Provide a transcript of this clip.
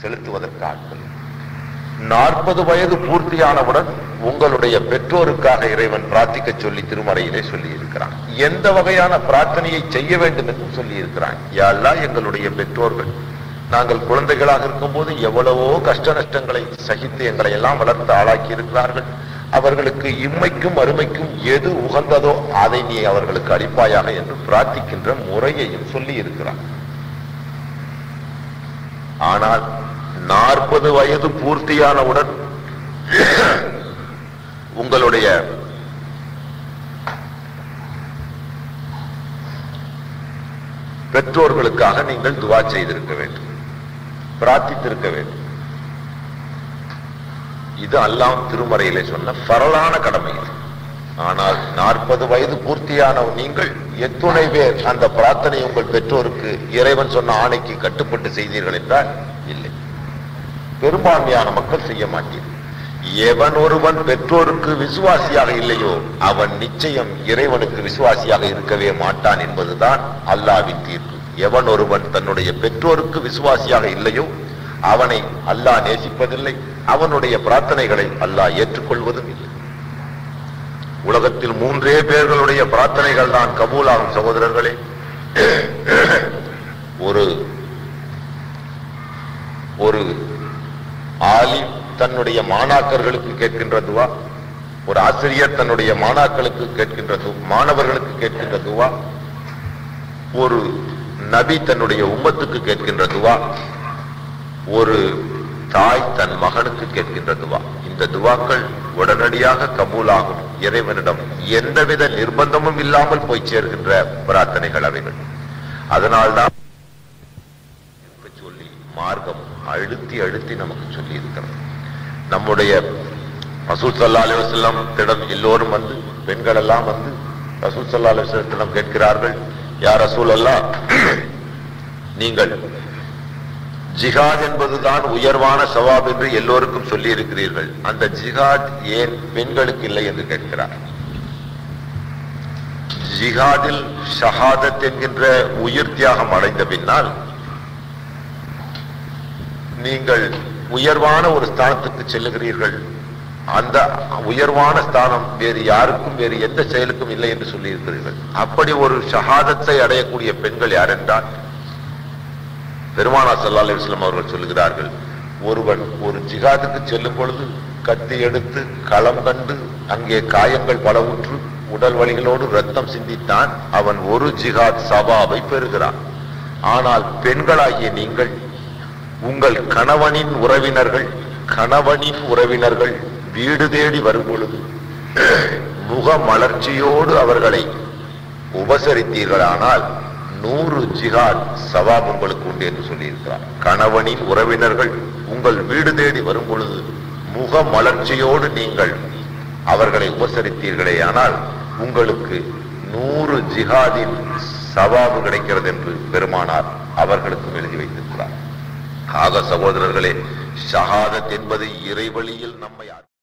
செலுத்துவதற்காக நாற்பது வயது பூர்த்தியானவுடன் உங்களுடைய பெற்றோருக்காக இறைவன் பிரார்த்திக்க சொல்லி திருமறையிலே சொல்லி இருக்கிறான் எந்த வகையான பிரார்த்தனையை செய்ய வேண்டும் என்று சொல்லி இருக்கிறான் யாரெல்லாம் எங்களுடைய பெற்றோர்கள் நாங்கள் குழந்தைகளாக இருக்கும்போது எவ்வளவோ கஷ்ட நஷ்டங்களை சகித்து எங்களை எல்லாம் வளர்த்து ஆளாக்கி இருக்கிறார்கள் அவர்களுக்கு இம்மைக்கும் அருமைக்கும் எது உகந்ததோ அதை நீ அவர்களுக்கு அளிப்பாயாக என்று பிரார்த்திக்கின்ற முறையையும் சொல்லி இருக்கிறான் ஆனால் நாற்பது வயது பூர்த்தியானவுடன் உங்களுடைய பெற்றோர்களுக்காக நீங்கள் துவா செய்திருக்க வேண்டும் பிரார்த்தித்திருக்க வேண்டும் இது அல்லாம் திருமறையிலே சொன்ன பரலான கடமை இது ஆனால் நாற்பது வயது பூர்த்தியான நீங்கள் எத்துணை பேர் அந்த பிரார்த்தனை உங்கள் பெற்றோருக்கு இறைவன் சொன்ன ஆணைக்கு கட்டுப்பட்டு செய்தீர்கள் என்றால் இல்லை பெரும்பான்மையான மக்கள் செய்ய மாட்டீர்கள் எவன் ஒருவன் பெற்றோருக்கு விசுவாசியாக இல்லையோ அவன் நிச்சயம் இறைவனுக்கு விசுவாசியாக இருக்கவே மாட்டான் என்பதுதான் அல்லாவின் தீர்ப்பு எவன் ஒருவன் தன்னுடைய பெற்றோருக்கு விசுவாசியாக இல்லையோ அவனை அல்லாஹ் நேசிப்பதில்லை அவனுடைய பிரார்த்தனைகளை அல்லாஹ் ஏற்றுக்கொள்வதும் இல்லை உலகத்தில் மூன்றே பேர்களுடைய பிரார்த்தனைகள் தான் கபூலாகும் சகோதரர்களே ஒரு ஒரு ஆலிம் தன்னுடைய மாணாக்கர்களுக்கு கேட்கின்ற துவா ஒரு ஆசிரியர் தன்னுடைய மாணாக்களுக்கு கேட்கின்ற து- மாணவர்களுக்கு கேட்கின்ற துவா ஒரு நபி தன்னுடைய உம்மத்துக்கு கேட்கின்ற துவா ஒரு தாய் தன் மகனுக்கு கேட்கின்ற துவா இந்த துவாக்கள் உடனடியாக கபூலாகும் இறைவனிடம் எந்தவித நிர்பந்தமும் இல்லாமல் போய் சேர்கின்ற பிரார்த்தனைகள் அவைகள் அதனால்தான் இருக்க சொல்லி மார்க்கம் அழுத்தி அழுத்தி நமக்கு சொல்லி இருக்கிறது நம்முடைய ரசூல் சல்லா அலுவலம் திடம் எல்லோரும் வந்து பெண்கள் எல்லாம் வந்து ரசூல் சல்லா அலுவலத்திடம் கேட்கிறார்கள் யார் ரசூல் அல்லா நீங்கள் ஜிஹாத் என்பதுதான் உயர்வான சவாப் என்று எல்லோருக்கும் சொல்லி இருக்கிறீர்கள் அந்த ஜிஹாத் ஏன் பெண்களுக்கு இல்லை என்று கேட்கிறார் ஜிஹாதில் ஷஹாதத் என்கின்ற உயிர் தியாகம் அடைந்த பின்னால் நீங்கள் உயர்வான ஒரு ஸ்தானத்துக்கு செல்லுகிறீர்கள் அந்த உயர்வான ஸ்தானம் வேறு யாருக்கும் வேறு எந்த செயலுக்கும் இல்லை என்று சொல்லி இருக்கிறீர்கள் அப்படி ஒரு ஷஹாதத்தை அடையக்கூடிய பெண்கள் யார் என்றால் பெருமானா சல்லா அலிஸ்லாம் அவர்கள் சொல்லுகிறார்கள் ஒருவன் ஒரு ஜிகாதுக்கு செல்லும் பொழுது கத்தி எடுத்து களம் கண்டு அங்கே காயங்கள் பலவுற்று உடல் வலிகளோடு ரத்தம் சிந்தித்தான் அவன் ஒரு ஜிகாத் சபாவை பெறுகிறான் ஆனால் பெண்களாகிய நீங்கள் உங்கள் கணவனின் உறவினர்கள் கணவனின் உறவினர்கள் வீடு தேடி வரும் பொழுது முக மலர்ச்சியோடு அவர்களை உபசரித்தீர்களானால் நூறு ஜிஹாத் சவாப் உங்களுக்கு உண்டு என்று சொல்லியிருக்கிறார் கணவனின் உறவினர்கள் உங்கள் வீடு தேடி வரும் பொழுது முக மலர்ச்சியோடு நீங்கள் அவர்களை உபசரித்தீர்களே ஆனால் உங்களுக்கு நூறு ஜிஹாதின் சவாபு கிடைக்கிறது என்று பெருமானார் அவர்களுக்கும் எழுதி வைத்திருக்கிறார் ஆக சகோதரர்களே ஷஹாதத் என்பது இறைவழியில் நம்மை